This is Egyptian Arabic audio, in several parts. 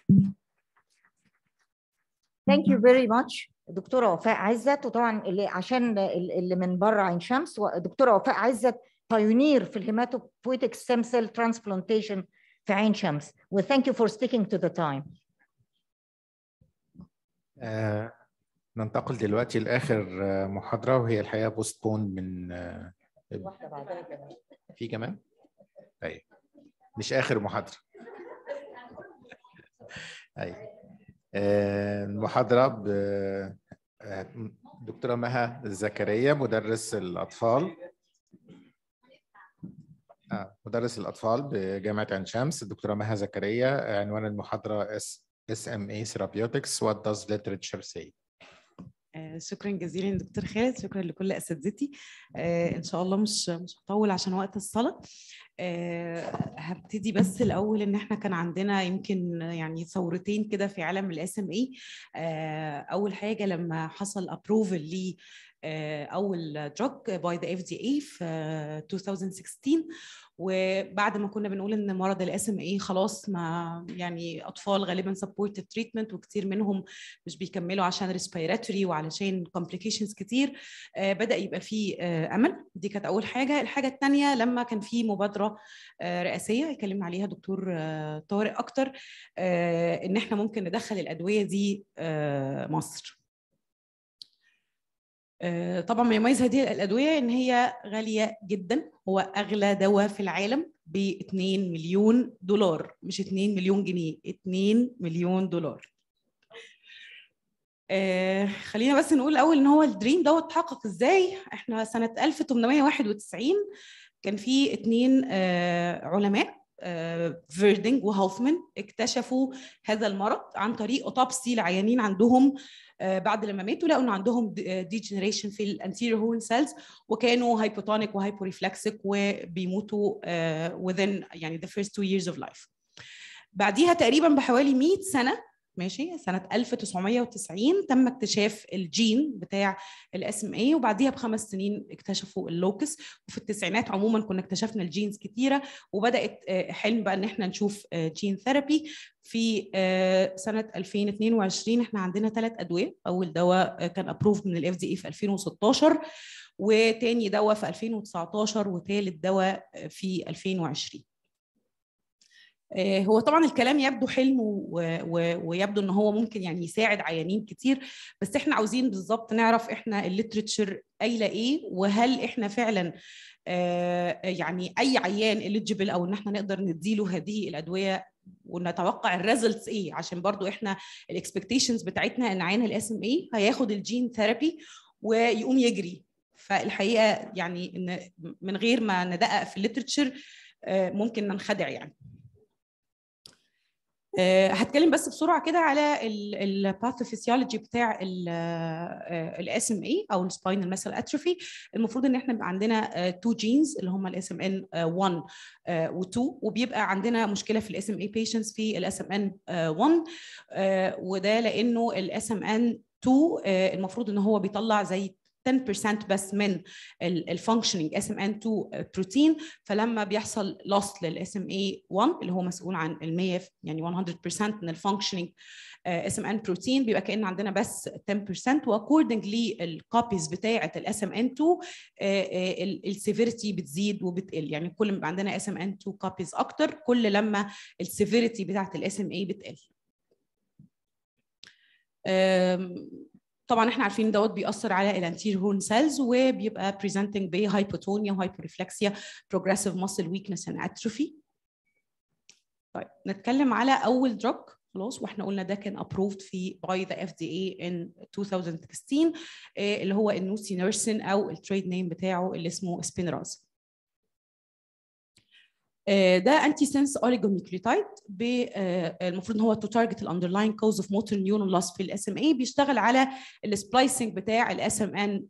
Thank you very much دكتورة وفاء عزت وطبعا اللي عشان اللي من بره عين شمس دكتورة وفاء عزت بايونير في الهيماتوبويتيك ستيم سيل ترانسبلانتيشن في عين شمس و thank you for sticking to the time. آه، ننتقل دلوقتي لاخر آه، محاضره وهي الحقيقه بوستبون من آه، واحدة بعدها كمان. في كمان طيب مش اخر محاضره ايوه آه، المحاضره ب آه، دكتوره مها زكريا مدرس الاطفال آه، مدرس الاطفال بجامعه عين شمس الدكتوره مها زكريا عنوان المحاضره اس SMA Therapeutics What does literature say آه، شكرا جزيلا دكتور خالد شكرا لكل اساتذتي آه، ان شاء الله مش مش هطول عشان وقت الصلاه آه، هبتدي بس الاول ان احنا كان عندنا يمكن يعني ثورتين كده في عالم الاس ام اي اول حاجه لما حصل ابروفل ل اول دروج باي ذا اف دي اي في 2016 وبعد ما كنا بنقول ان مرض الاس ام اي خلاص ما يعني اطفال غالبا سبورتد تريتمنت وكتير منهم مش بيكملوا عشان ريسبيراتوري وعلشان كومبليكيشنز كتير آه بدا يبقى في آه امل دي كانت اول حاجه الحاجه الثانيه لما كان في مبادره آه رئاسيه هيكلمنا عليها دكتور آه طارق اكتر آه ان احنا ممكن ندخل الادويه دي آه مصر آه، طبعا ما يميز هذه الادويه ان هي غاليه جدا هو اغلى دواء في العالم ب 2 مليون دولار مش 2 مليون جنيه 2 مليون دولار آه خلينا بس نقول الاول ان هو الدريم دوت اتحقق ازاي احنا سنه 1891 كان في اثنين آه علماء آه فيردنج وهوفمان اكتشفوا هذا المرض عن طريق اوتوبسي لعيانين عندهم بعد لما ماتوا لقوا ان عندهم ديجنريشن في الانتيريور هورن سيلز وكانوا هايبوتونيك وهايبوريفلكسيك وبيموتوا within يعني the first two years of life. بعديها تقريبا بحوالي 100 سنه ماشي سنة 1990 تم اكتشاف الجين بتاع الاس ام اي وبعديها بخمس سنين اكتشفوا اللوكس وفي التسعينات عموما كنا اكتشفنا الجينز كتيرة وبدأت حلم بقى ان احنا نشوف جين ثيرابي في سنة 2022 احنا عندنا ثلاث أدوية أول دواء كان أبروف من الاف دي اي في 2016 وتاني دواء في 2019 وثالث دواء في 2020 هو طبعا الكلام يبدو حلم ويبدو ان هو ممكن يعني يساعد عيانين كتير بس احنا عاوزين بالظبط نعرف احنا الليترتشر قايله ايه وهل احنا فعلا يعني اي عيان اليجيبل او ان احنا نقدر نديله هذه الادويه ونتوقع الريزلتس ايه عشان برضو احنا الاكسبكتيشنز بتاعتنا ان عيان الاس ام اي هياخد الجين ثيرابي ويقوم يجري فالحقيقه يعني ان من غير ما ندقق في الليترتشر ممكن ننخدع يعني هتكلم بس بسرعه كده على الباثوفيسيولوجي بتاع الاس ام اي او السباينال ماسل اتروفي المفروض ان احنا بيبقى عندنا تو جينز اللي هم الاس ام ان 1 و2 وبيبقى عندنا مشكله في الاس ام اي بيشنتس في الاس ام ان 1 وده لانه الاس ام ان 2 المفروض ان هو بيطلع زي 10% بس من الفانكشننج اس ام ان 2 بروتين فلما بيحصل لوس للاس ام اي 1 اللي هو مسؤول عن ال 100 يعني 100% من الفانكشننج اس ام ان بروتين بيبقى كان عندنا بس 10% واكوردنج للكوبيز بتاعه الاس ام ان 2 السيفيريتي بتزيد وبتقل يعني كل ما يبقى عندنا اس ام ان 2 كوبيز اكتر كل لما السيفيريتي بتاعه الاس ام اي بتقل طبعا احنا عارفين دوت بيأثر على الانتير هورن سيلز وبيبقى بريزنتنج بهايبوتونيا وهايبوريفلكسيا بروجريسيف ماسل ويكنس اند اتروفي طيب نتكلم على اول دروج خلاص واحنا قلنا ده كان ابروفد في باي ذا اف دي اي ان 2016 اللي هو النوسي نيرسن او التريد نيم بتاعه اللي اسمه سبينراز ده انتي سنس اوليجونيوكليوتايد المفروض ان هو تو تارجت الاندرلاين كوز اوف موتور نيورون لوس في الاس ام اي بيشتغل على السبلايسنج بتاع الاس ام ان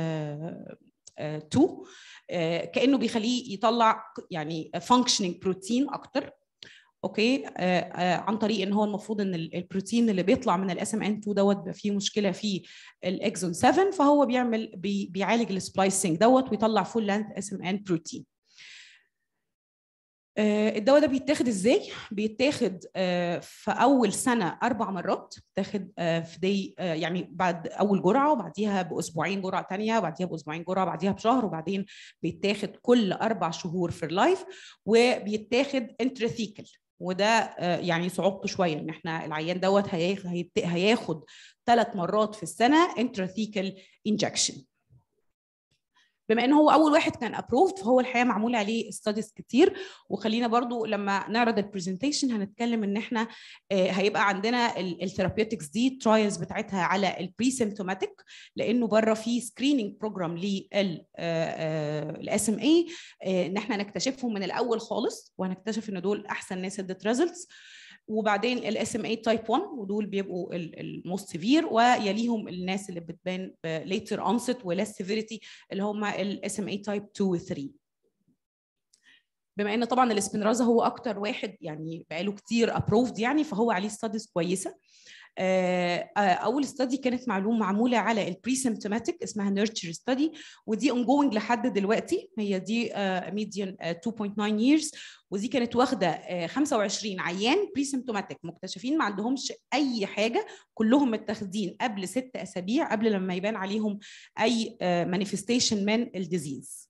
2 كانه بيخليه يطلع يعني فانكشننج بروتين اكتر اوكي آه آه عن طريق ان هو المفروض ان البروتين اللي بيطلع من الاس ام ان 2 دوت بيبقى فيه مشكله في الاكزون 7 فهو بيعمل بي بيعالج السبلايسنج دوت ويطلع فول لانث اس ام ان بروتين الدواء ده بيتاخد ازاي؟ بيتاخد في اول سنه اربع مرات بيتاخد في دي يعني بعد اول جرعه وبعديها باسبوعين جرعه ثانيه وبعديها باسبوعين جرعه وبعديها بشهر وبعدين بيتاخد كل اربع شهور في اللايف وبيتاخد انترثيكل وده يعني صعوبته شويه ان احنا العيان دوت هياخد ثلاث مرات في السنه انترثيكل انجكشن بما ان هو اول واحد كان ابروفد فهو الحقيقه معمول عليه ستاديز كتير وخلينا برضو لما نعرض البرزنتيشن هنتكلم ان احنا هيبقى عندنا الثيرابيوتكس دي ترايلز بتاعتها على البري سيمتوماتيك لانه بره في سكريننج بروجرام للاس ام اي ان احنا نكتشفهم من الاول خالص وهنكتشف ان دول احسن ناس ادت ريزلتس وبعدين الاس ام اي تايب 1 ودول بيبقوا الموست سيفير ويليهم الناس اللي بتبان ليتر اونست وليس سيفيريتي اللي هم الاس ام اي تايب 2 و 3 بما ان طبعا الاسبنرازا هو اكتر واحد يعني بقاله كتير ابروفد يعني فهو عليه ستاديز كويسه اول ستادي كانت معلوم معموله على البري سيمتوماتيك اسمها نيرتشر ستادي ودي اون جوينج لحد دلوقتي هي دي ميديان 2.9 ييرز ودي كانت واخده 25 عيان بري سيمتوماتيك مكتشفين ما عندهمش اي حاجه كلهم متاخدين قبل ست اسابيع قبل لما يبان عليهم اي مانيفستيشن من الديزيز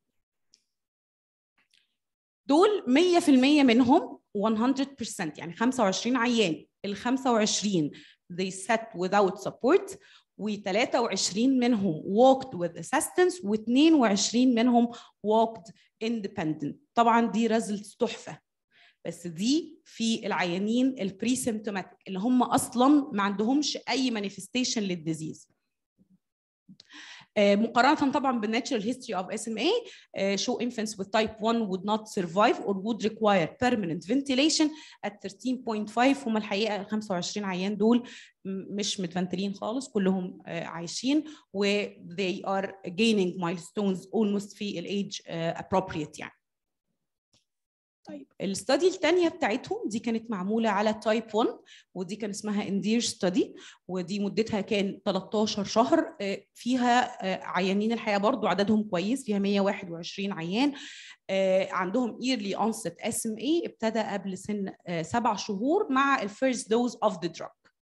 دول 100% منهم 100% يعني 25 عيان ال 25 they sat without support و23 منهم walked with assistance و22 منهم walked independent طبعا دي ريزلتس تحفه بس دي في العيانين البري سيمتوماتيك اللي هم اصلا ما عندهمش اي مانيفستيشن للديزيز مقارنة طبعا بالناتشرال هيستوري اوف اس ام اي show infants with type 1 would not survive or would require permanent ventilation at 13.5 هم الحقيقة 25 عيان دول مش متفنتلين خالص كلهم عايشين و they are gaining milestones almost في الايج appropriate يعني طيب الستادي الثانيه بتاعتهم دي كانت معموله على تايب 1 ودي كان اسمها اندير ستادي ودي مدتها كان 13 شهر فيها عيانين الحقيقه برضو عددهم كويس فيها 121 عيان عندهم ايرلي اونست اس ام اي ابتدى قبل سن سبع شهور مع الفيرست دوز اوف ذا دراج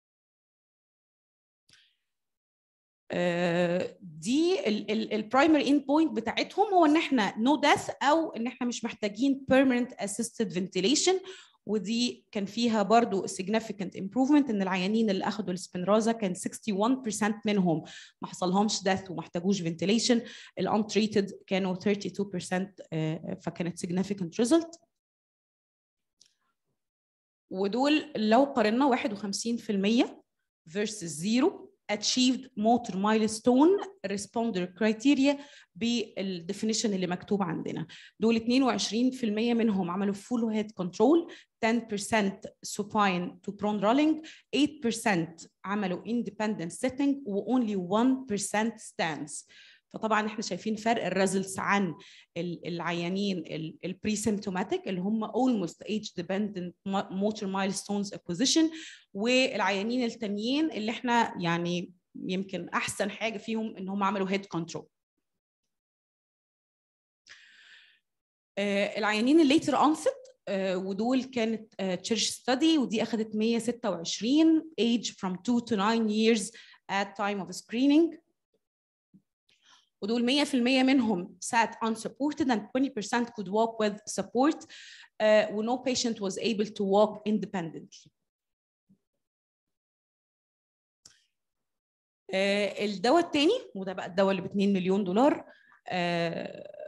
دي البرايمري اند بوينت بتاعتهم هو ان احنا نو no ديث او ان احنا مش محتاجين بيرمننت اسيستد فنتيليشن ودي كان فيها برضو significant improvement ان العيانين اللي اخذوا السبنرازا كان 61% منهم ما حصلهمش death وما احتاجوش ventilation الانتريتد كانوا 32% فكانت significant result ودول لو قارنا 51% versus 0 achieved motor milestone responder criteria بالديفينيشن اللي مكتوب عندنا دول 22% منهم عملوا full head control 10% supine to prone rolling 8% عملوا independent sitting و only 1% stance فطبعا احنا شايفين فرق الريزلتس عن العيانين البري سيمتوماتيك اللي هم almost age dependent motor milestones acquisition والعيانين التانيين اللي احنا يعني يمكن احسن حاجه فيهم ان هم عملوا هيد كنترول العيانين الليتر اونست ودول كانت تشيرش ستادي ودي اخذت 126 age from 2 to 9 years at time of screening ودول 100% منهم sat unsupported and 20% could walk with support uh, و no patient was able to walk independently. uh, الدواء الثاني وده بقى الدواء اللي ب 2 مليون دولار uh,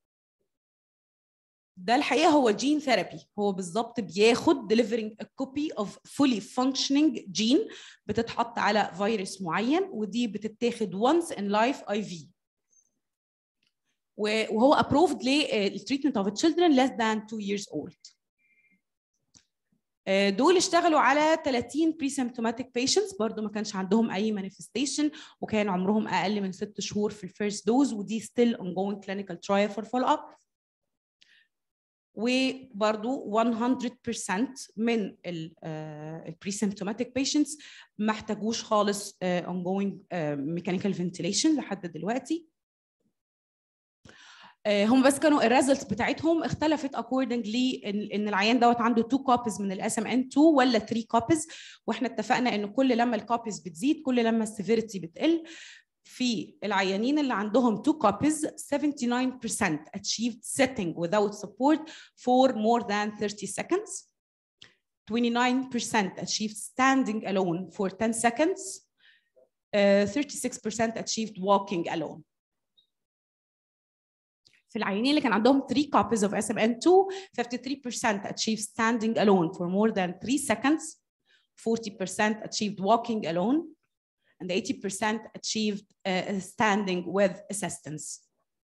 ده الحقيقه هو جين ثيرابي هو بالظبط بياخد delivering a copy of fully functioning gene بتتحط على فيروس معين ودي بتتاخد once in life IV وهو approved للتريتمنت of children less than 2 years old. دول اشتغلوا على 30 pre-symptomatic patients برضو ما كانش عندهم اي manifestation وكان عمرهم اقل من 6 شهور في الفيرست دوز ودي still ongoing clinical trial for follow up. وبرضو 100% من ال pre-symptomatic patients ما احتاجوش خالص ongoing mechanical ventilation لحد دلوقتي. هم بس كانوا الريزلتس بتاعتهم اختلفت accordingly ان ان العيان دوت عنده 2 كوبيز من الاس ام ان 2 ولا 3 كوبيز واحنا اتفقنا ان كل لما الكوبيز بتزيد كل لما السيفيريتي بتقل في العيانين اللي عندهم 2 copies 79% achieved sitting without support for more than 30 seconds 29% achieved standing alone for 10 seconds uh, 36% achieved walking alone في العيانين اللي كان عندهم 3 copies of SMN2 53% achieved standing alone for more than 3 seconds 40% achieved walking alone and 80% achieved uh, standing with assistance.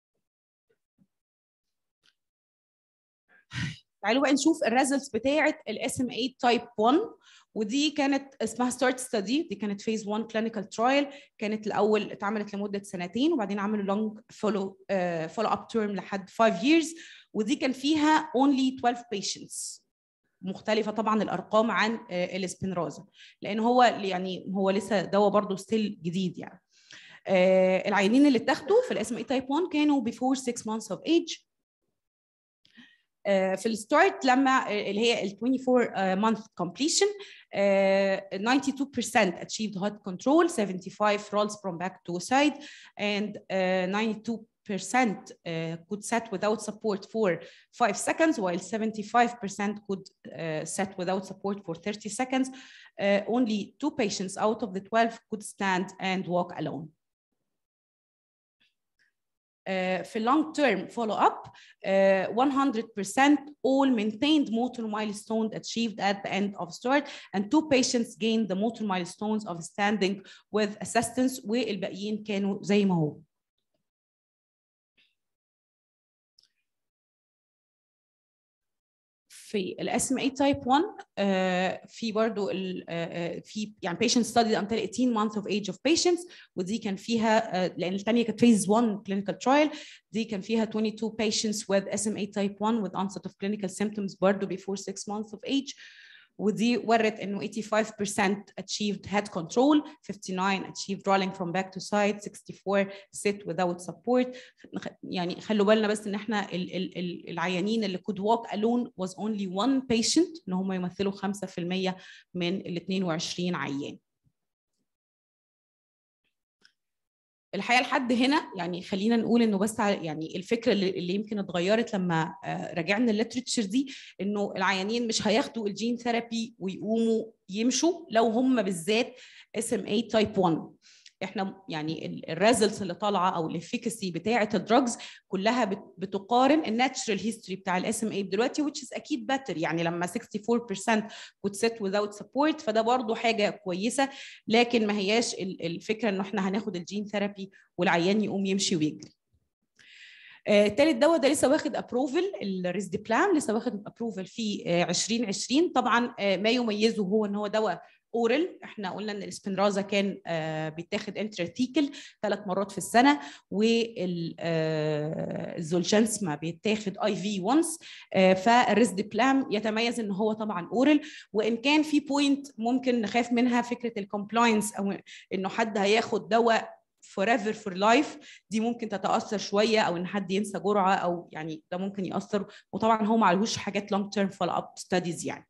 تعالوا بقى نشوف الريزلتس بتاعه الاس ام 8 تايب 1 ودي كانت اسمها ستارت ستدي دي كانت فيز 1 كلينيكال ترايل كانت الاول اتعملت لمده سنتين وبعدين عملوا لونج فولو فولو اب تيرم لحد 5 years ودي كان فيها only 12 patients مختلفه طبعا الارقام عن الاسبنرازا لان هو يعني هو لسه دواء برضه ستيل جديد يعني العيانين اللي اتاخدوا في الاس ام اي تايب 1 كانوا before 6 months of age في الستارت لما اللي هي ال 24 month completion 92% achieved heart control 75 rolls from back to side and 92 percent uh, could set without support for five seconds, while 75% could uh, set without support for 30 seconds. Uh, only two patients out of the 12 could stand and walk alone. في long term follow up, 100% all maintained motor milestone achieved at the end of start, and two patients gained the motor milestones of standing with assistance, والباقيين كانوا زي ما هو. في الاس ام اي تايب 1 في برضه في يعني patient studied until 18 months of age of patients ودي كان فيها لان الثانيه كانت phase 1 clinical trial دي كان فيها 22 patients with SMA type 1 with onset of clinical symptoms برضه before 6 months of age ودي ورت انه 85% achieved head control 59 achieved rolling from back to side 64 sit without support يعني خلوا بالنا بس ان احنا ال ال ال العيانين اللي could walk alone was only one patient ان هم يمثلوا 5% من ال 22 عيان الحقيقه لحد هنا يعني خلينا نقول انه بس يعني الفكره اللي, اللي يمكن اتغيرت لما راجعنا الليترتشر دي انه العيانين مش هياخدوا الجين ثيرابي ويقوموا يمشوا لو هم بالذات اس ام اي تايب 1 احنا يعني الريزلتس اللي طالعه او الافيكاسي بتاعه الدراجز كلها بتقارن الناتشرال هيستوري بتاع الاس ام اي دلوقتي which is اكيد better يعني لما 64% could sit without support فده برضو حاجه كويسه لكن ما هياش الفكره انه احنا هناخد الجين ثيرابي والعيان يقوم يمشي ويجري آه، تالت دواء ده لسه واخد ابروفل الريزديبلام لسه واخد ابروفل في آه 2020 طبعا آه ما يميزه هو ان هو دواء اورال احنا قلنا ان الاسبنرازا كان آه بيتاخد انتراتيكل ثلاث مرات في السنه والزولجانسما آه بيتاخد اي في وانس آه فالريزديبلام يتميز ان هو طبعا اورال وان كان في بوينت ممكن نخاف منها فكره الكومبلاينس او انه حد هياخد دواء forever for life دي ممكن تتاثر شويه او ان حد ينسى جرعه او يعني ده ممكن ياثر وطبعا هو ما عليهوش حاجات long term follow up studies يعني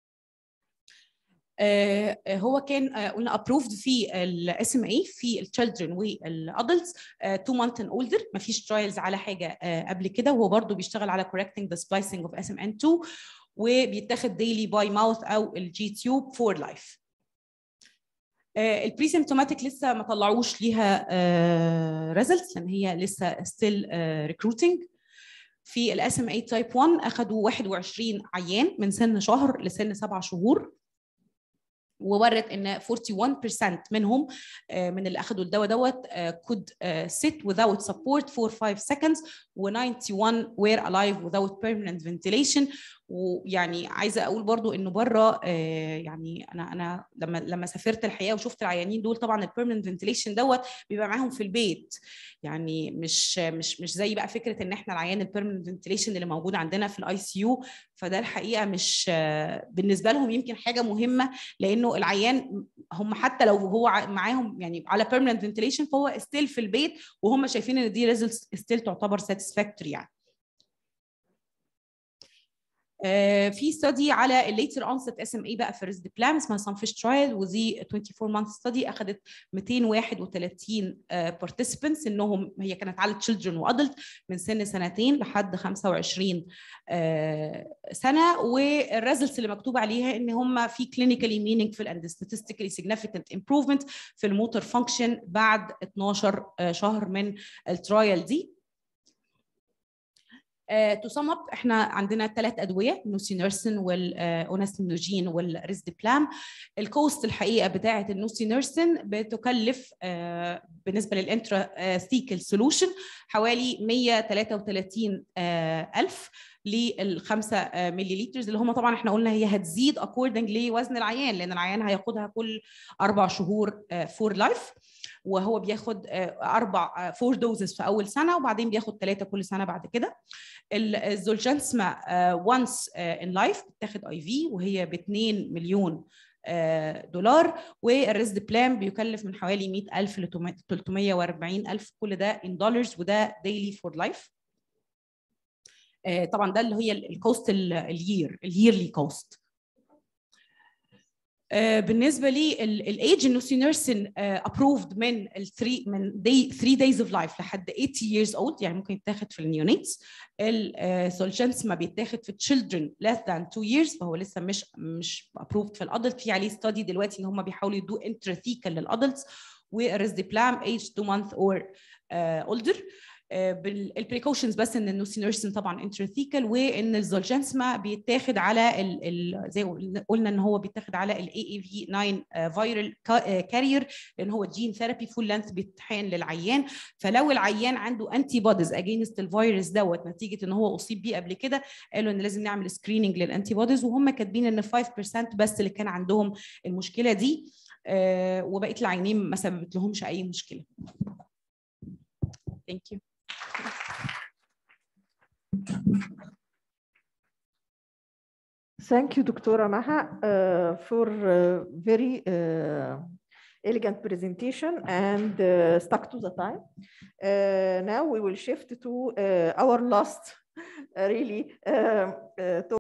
آه هو كان آه قلنا ابروفد في الاس ام اي في التشيلدرن والادلتس 2 مانث اند اولدر ما فيش ترايلز على حاجه آه قبل كده وهو برضه بيشتغل على correcting the splicing of SMN2 وبيتاخد ديلي باي ماوث او الجي تيوب فور لايف البري سيمتوماتيك لسه ما طلعوش ليها ريزلتس لان هي لسه ستيل ريكروتنج في الاس ام اي تايب 1 اخذوا 21 عيان من سن شهر لسن سبع شهور وورت ان 41% منهم من اللي اخذوا الدواء دوت could sit without support for 5 seconds و91 were alive without permanent ventilation ويعني عايزه اقول برضو انه بره يعني انا انا لما لما سافرت الحقيقه وشفت العيانين دول طبعا البيرمننت فنتيليشن دوت بيبقى معاهم في البيت يعني مش مش مش زي بقى فكره ان احنا العيان البيرمننت فنتيليشن اللي موجود عندنا في الاي سي يو فده الحقيقه مش بالنسبه لهم يمكن حاجه مهمه لانه العيان هم حتى لو هو ع- معاهم يعني على permanent ventilation فهو ستيل في البيت وهم شايفين ان دي results ستيل تعتبر satisfactory يعني آه، في ستادي على الليتر اونست اس ام اي بقى في ريزدبلام اسمها سانفيش ترايل ودي 24 مانث ستادي اخذت 231 بارتيسيبنتس انهم هي كانت على تشيلدرن وادلت من سن سنتين لحد 25 آه، سنه والريزلتس اللي مكتوب عليها ان هم في كلينيكالي meaningful and statistically significant improvement في الموتور فانكشن بعد 12 آه، شهر من الترايل دي تو سم اب احنا عندنا ثلاث ادويه نوسينرسين والاوناسينوجين والريزدبلام الكوست الحقيقه بتاعه النوسينرسين بتكلف آه، بالنسبه للانترا ثيكل سولوشن حوالي 133 آه، الف للخمسة ملي لترز اللي هم طبعا احنا قلنا هي هتزيد اكوردنج لوزن العيان لان العيان هياخدها كل اربع شهور فور لايف وهو بياخد آه، اربع فور دوزز في اول سنه وبعدين بياخد ثلاثه كل سنه بعد كده ال- الزولجنسما وانس ان لايف بتاخد اي في وهي ب 2 مليون آه، دولار والريزد بلان بيكلف من حوالي 100000 ل 340000 كل ده ان دولارز وده ديلي فور لايف طبعا ده اللي هي الكوست اليير الييرلي كوست بالنسبه لي الايج النوسينرسين ابروفد من الثري من دي 3 دايز اوف لايف لحد 80 years old يعني ممكن يتاخد في النيونيتس السولجنسما بيتاخد في children less than 2 years فهو لسه مش مش ابروفد في الادلت في عليه ستادي دلوقتي ان هم بيحاولوا يدوا انترثيكال للادلتس والريزدبلام age 2 month or uh, older البريكوشنز بس ان النوسينرسين طبعا انترثيكال وان الزولجنسما بيتاخد على ال ال زي ما قلنا ان هو بيتاخد على الاي اي في 9 فيرال كارير لان هو جين ثيرابي فول لانث بيتحقن للعيان فلو العيان عنده انتي بوديز اجينست الفيروس دوت نتيجه ان هو اصيب بيه قبل كده قالوا ان لازم نعمل سكريننج للانتي بوديز وهم كاتبين ان 5% بس اللي كان عندهم المشكله دي آه وبقيه العيانين ما سببت لهمش اي مشكله. Thank you. Thank you, Dr. Maha, uh, for uh, very uh, elegant presentation and uh, stuck to the time. Uh, now we will shift to uh, our last, uh, really, um, uh,